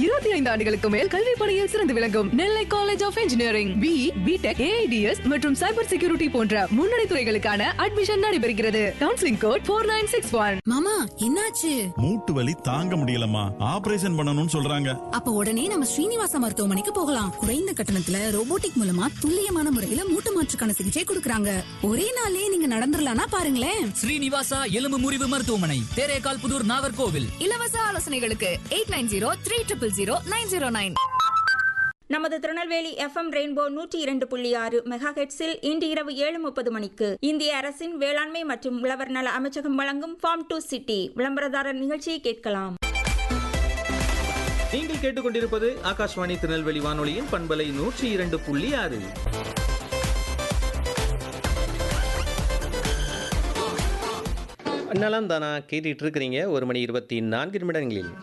இருபத்தி ஐந்து ஆண்டுகளுக்கு மேல் கல்வி பணியில் சிறந்து விளங்கும் Nellai college of engineering B B Tech AIDS மற்றும் சைபர் செக்யூரிட்டி போன்ற முன்னணி துறைகளுக்கான அட்மிஷன் நடைபெறுகிறது counselling code four nine six one மாமா என்னாச்சு மூட்டு வலி தாங்க முடியலம்மா ஆபரேஷன் பண்ணணும்னு சொல்றாங்க அப்ப உடனே நம்ம ஸ்ரீனிவாச மருத்துவமனைக்கு போகலாம் குறைந்த கட்டணத்துல ரோபோட்டிக் மூலமா துல்லியமான முறையில மூட்டு மாற்றுக்கான சிகிச்சை கொடுக்கறாங்க ஒரே நாளே நீங்க நடந்துடலாம்னா பாருங்களேன் ஸ்ரீனிவாசா எலும்பு முறிவு மருத்துவமனை தேரேகால் புதூர் நாகர்கோவில் இலவச ஆலோசனைகளுக்கு eight nine zero three triple zero nine zero nine நமது திருநெல்வேலி எஃப்எம் ரெயின்போ நூற்றி இரண்டு புள்ளி ஆறு மெகா ஹெட்ஸில் இன்று இரவு ஏழு முப்பது மணிக்கு இந்திய அரசின் வேளாண்மை மற்றும் உழவர் நல அமைச்சகம் வழங்கும் ஃபார்ம் டு சிட்டி விளம்பரதாரர் நிகழ்ச்சியை கேட்கலாம் நீங்கள் கேட்டுக்கொண்டிருப்பது ஆகாஷ்வாணி திருநெல்வேலி வானொலியின் பண்பலை நூற்றி இரண்டு புள்ளி ஆறு நலம் தானா கேட்டுட்டு இருக்கிறீங்க ஒரு மணி இருபத்தி நான்கு நிமிடங்களில்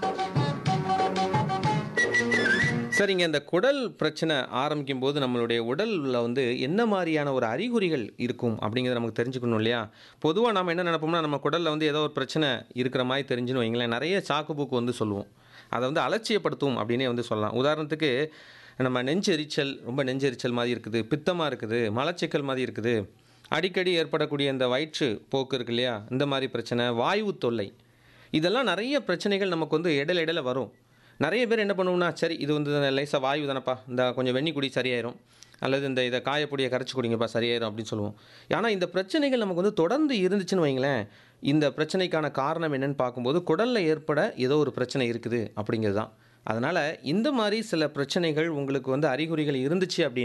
சரிங்க இந்த குடல் பிரச்சனை ஆரம்பிக்கும் போது நம்மளுடைய உடலில் வந்து என்ன மாதிரியான ஒரு அறிகுறிகள் இருக்கும் அப்படிங்கிறத நமக்கு தெரிஞ்சுக்கணும் இல்லையா பொதுவாக நம்ம என்ன நினைப்போம்னா நம்ம குடலில் வந்து ஏதோ ஒரு பிரச்சனை இருக்கிற மாதிரி தெரிஞ்சுன்னு வைங்களேன் நிறைய சாக்குப்போக்கு வந்து சொல்லுவோம் அதை வந்து அலட்சியப்படுத்தும் அப்படின்னே வந்து சொல்லலாம் உதாரணத்துக்கு நம்ம நெஞ்செரிச்சல் ரொம்ப நெஞ்செரிச்சல் மாதிரி இருக்குது பித்தமாக இருக்குது மலச்சிக்கல் மாதிரி இருக்குது அடிக்கடி ஏற்படக்கூடிய இந்த வயிற்று போக்கு இருக்கு இல்லையா இந்த மாதிரி பிரச்சனை வாயு தொல்லை இதெல்லாம் நிறைய பிரச்சனைகள் நமக்கு வந்து இடையில இடையில வரும் நிறைய பேர் என்ன பண்ணுவோம்னா சரி இது வந்து லேசாக வாயு தானப்பா இந்த கொஞ்சம் வெண்ணி குடி சரியாயிரும் அல்லது இந்த இதை காயப்பொடியை கரைச்சி குடிங்கப்பா சரியாயிரும் அப்படின்னு சொல்லுவோம் ஆனால் இந்த பிரச்சனைகள் நமக்கு வந்து தொடர்ந்து இருந்துச்சுன்னு வைங்களேன் இந்த பிரச்சனைக்கான காரணம் என்னன்னு பார்க்கும்போது குடலில் ஏற்பட ஏதோ ஒரு பிரச்சனை இருக்குது அப்படிங்கிறது தான் அதனால் இந்த மாதிரி சில பிரச்சனைகள் உங்களுக்கு வந்து அறிகுறிகள் இருந்துச்சு அப்படின்னா